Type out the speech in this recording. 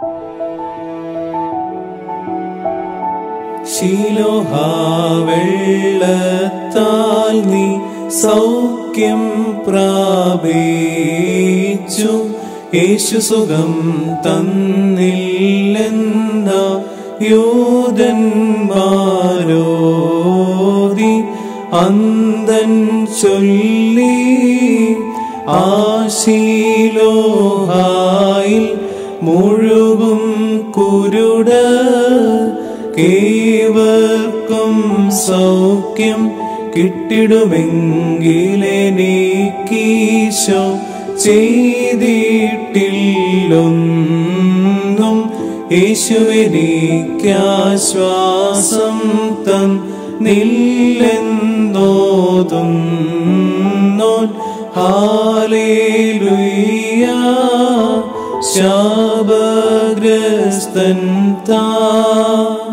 ശീലോഹാവെള്ളത്താൽ നീ സൗഖ്യം പ്രാപിച്ചു യേശു സുഖം തന്നില്ലെന്ന യൂതന്മാരോതി അന്തൻ ചൊല്ലി ആശീലോഹായിൽ മുഴുകും കുരുട കേവർക്കും സൗഖ്യം കിട്ടിടുമെങ്കിലെനിക്കീശോ ചെയ്തിട്ടില്ലൊന്നും യേശുവിനിക്കാശ്വാസം തൻ നില്ലെന്നോതുന്നോൻ ഹാലേലുയ്യ ശാപഗ്രസ്തൻ താ